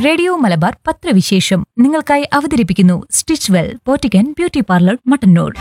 radio Malabar പത്രവിശേഷം നിങ്ങൾക്കായി അവതരിപ്പിക്കുന്നു സ്റ്റിച്ച് വെൽ പോറ്റിക്കൻ ബ്യൂട്ടി പാർലർ മട്ടന്നൂർ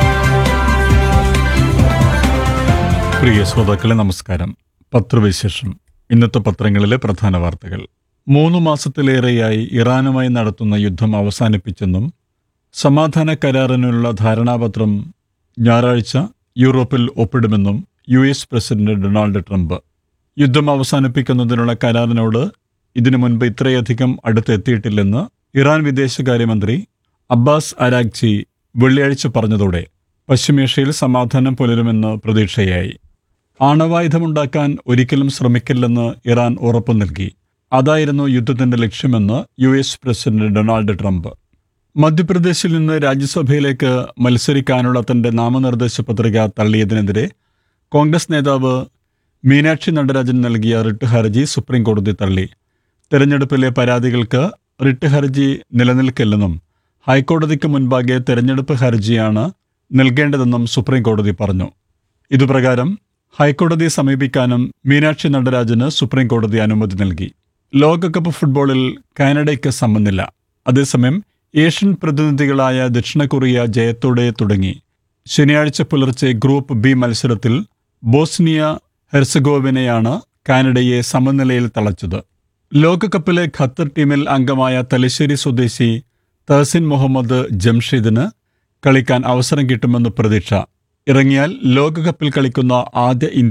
പ്രിയ ശ്രോതാക്കളെ നമസ്കാരം പത്രവിശേഷം ഇന്നത്തെ പത്രങ്ങളിലെ പ്രധാന വാർത്തകൾ മൂന്ന് മാസത്തിലേറെയായി ഇറാനുമായി നടത്തുന്ന യുദ്ധം അവസാനിപ്പിച്ചെന്നും സമാധാന കരാറിനുള്ള ധാരണാപത്രം ഞായറാഴ്ച യൂറോപ്പിൽ ഒപ്പിടുമെന്നും U S president Donald Trump യുദ്ധം അവസാനിപ്പിക്കുന്നതിനുള്ള കരാറിനോട് ഇതിനു മുൻപ് ഇത്രയധികം അടുത്തെത്തിയിട്ടില്ലെന്ന് ഇറാൻ വിദേശകാര്യമന്ത്രി അബ്ബാസ് അരാഗ്ചി വെള്ളിയാഴ്ച പറഞ്ഞതോടെ പശ്ചിമേഷ്യയിൽ സമാധാനം പുലരുമെന്ന് പ്രതീക്ഷയായി ആണവായുധമുണ്ടാക്കാൻ ഒരിക്കലും ശ്രമിക്കില്ലെന്ന് ഇറാൻ ഉറപ്പു നൽകി അതായിരുന്നു യുദ്ധത്തിന്റെ ലക്ഷ്യമെന്ന് U S president Donald Trump മധ്യപ്രദേശിൽ നിന്ന് രാജ്യസഭയിലേക്ക് മത്സരിക്കാനുള്ള തന്റെ നാമനിർദ്ദേശ പത്രിക തള്ളിയതിനെതിരെ കോൺഗ്രസ് നേതാവ് മീനാക്ഷി നടരാജൻ നൽകിയ റിട്ട് ഹർജി സുപ്രീം കോടതി തള്ളി തെരഞ്ഞെടുപ്പിലെ പരാതികൾക്ക് റിട്ട് ഹർജി നിലനിൽക്കില്ലെന്നും ഹൈക്കോടതിക്ക് മുൻപാകെ തെരഞ്ഞെടുപ്പ് ഹർജിയാണ് നൽകേണ്ടതെന്നും സുപ്രീം കോടതി പറഞ്ഞു ഇതുപ്രകാരം ഹൈക്കോടതിയെ സമീപിക്കാനും മീനാക്ഷി നടരാജന് സുപ്രീം കോടതി അനുമതി നൽകി ലോകകപ്പ് ഫുട്ബോളിൽ കാനഡയ്ക്ക് സമനില അതേസമയം ഏഷ്യൻ പ്രതിനിധികളായ ദക്ഷിണ കൊറിയ ജയത്തോടെ തുടങ്ങി ശനിയാഴ്ച പുലർച്ചെ ഗ്രൂപ്പ് ബി മത്സരത്തിൽ ബോസ്നിയ ഹെർസഗോവിനയാണ് കാനഡയെ സമനിലയിൽ തളച്ചത് ലോകകപ്പിലെ ഖത്തർ ടീമിൽ അംഗമായ തലശ്ശേരി സ്വദേശി തഹസിൻ മുഹമ്മദ് ജംഷീദിന് കളിക്കാൻ അവസരം കിട്ടുമെന്ന് പ്രതീക്ഷ ഇറങ്ങിയാൽ ലോകകപ്പിൽ കളിക്കുന്ന ആദ്യ